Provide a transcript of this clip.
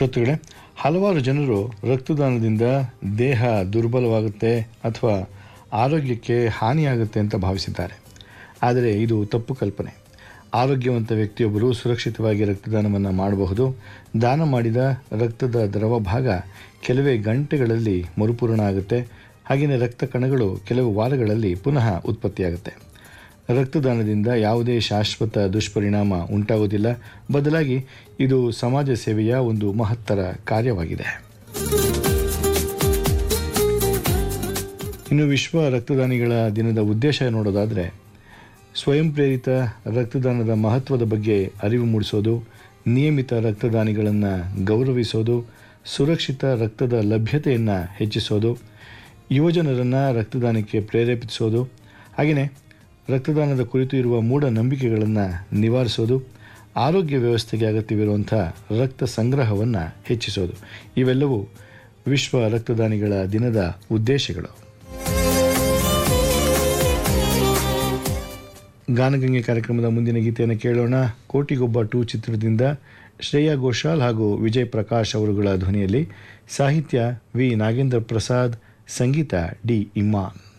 ಶ್ರೋತೃಗಳೇ ಹಲವಾರು ಜನರು ರಕ್ತದಾನದಿಂದ ದೇಹ ದುರ್ಬಲವಾಗುತ್ತೆ ಅಥವಾ ಆರೋಗ್ಯಕ್ಕೆ ಹಾನಿಯಾಗುತ್ತೆ ಅಂತ ಭಾವಿಸಿದ್ದಾರೆ ಆದರೆ ಇದು ತಪ್ಪು ಕಲ್ಪನೆ ಆರೋಗ್ಯವಂತ ವ್ಯಕ್ತಿಯೊಬ್ಬರು ಸುರಕ್ಷಿತವಾಗಿ ರಕ್ತದಾನವನ್ನು ಮಾಡಬಹುದು ದಾನ ಮಾಡಿದ ರಕ್ತದ ದ್ರವ ಭಾಗ ಕೆಲವೇ ಗಂಟೆಗಳಲ್ಲಿ ಮರುಪೂರಣ ಆಗುತ್ತೆ ಹಾಗೆಯೇ ರಕ್ತ ಕಣಗಳು ಕೆಲವು ವಾರಗಳಲ್ಲಿ ಪುನಃ ಉತ್ಪತ್ತಿಯಾಗುತ್ತೆ ರಕ್ತದಾನದಿಂದ ಯಾವುದೇ ಶಾಶ್ವತ ದುಷ್ಪರಿಣಾಮ ಉಂಟಾಗುವುದಿಲ್ಲ ಬದಲಾಗಿ ಇದು ಸಮಾಜ ಸೇವೆಯ ಒಂದು ಮಹತ್ತರ ಕಾರ್ಯವಾಗಿದೆ ಇನ್ನು ವಿಶ್ವ ರಕ್ತದಾನಿಗಳ ದಿನದ ಉದ್ದೇಶ ನೋಡೋದಾದರೆ ಸ್ವಯಂ ಪ್ರೇರಿತ ರಕ್ತದಾನದ ಮಹತ್ವದ ಬಗ್ಗೆ ಅರಿವು ಮೂಡಿಸೋದು ನಿಯಮಿತ ರಕ್ತದಾನಿಗಳನ್ನು ಗೌರವಿಸೋದು ಸುರಕ್ಷಿತ ರಕ್ತದ ಲಭ್ಯತೆಯನ್ನು ಹೆಚ್ಚಿಸೋದು ಯುವಜನರನ್ನು ರಕ್ತದಾನಕ್ಕೆ ಪ್ರೇರೇಪಿಸೋದು ಹಾಗೆಯೇ ರಕ್ತದಾನದ ಕುರಿತು ಇರುವ ಮೂಢನಂಬಿಕೆಗಳನ್ನು ನಿವಾರಿಸೋದು ಆರೋಗ್ಯ ವ್ಯವಸ್ಥೆಗೆ ಅಗತ್ಯವಿರುವಂಥ ರಕ್ತ ಸಂಗ್ರಹವನ್ನು ಹೆಚ್ಚಿಸೋದು ಇವೆಲ್ಲವೂ ವಿಶ್ವ ರಕ್ತದಾನಿಗಳ ದಿನದ ಉದ್ದೇಶಗಳು ಗಾನಗಂಗೆ ಕಾರ್ಯಕ್ರಮದ ಮುಂದಿನ ಗೀತೆಯನ್ನು ಕೇಳೋಣ ಕೋಟಿಗೊಬ್ಬ ಟೂ ಚಿತ್ರದಿಂದ ಶ್ರೇಯಾ ಘೋಷಾಲ್ ಹಾಗೂ ವಿಜಯ್ ಪ್ರಕಾಶ್ ಅವರುಗಳ ಧ್ವನಿಯಲ್ಲಿ ಸಾಹಿತ್ಯ ವಿ ನಾಗೇಂದ್ರ ಪ್ರಸಾದ್ ಸಂಗೀತ ಡಿ ಇಮ್ಮಾನ್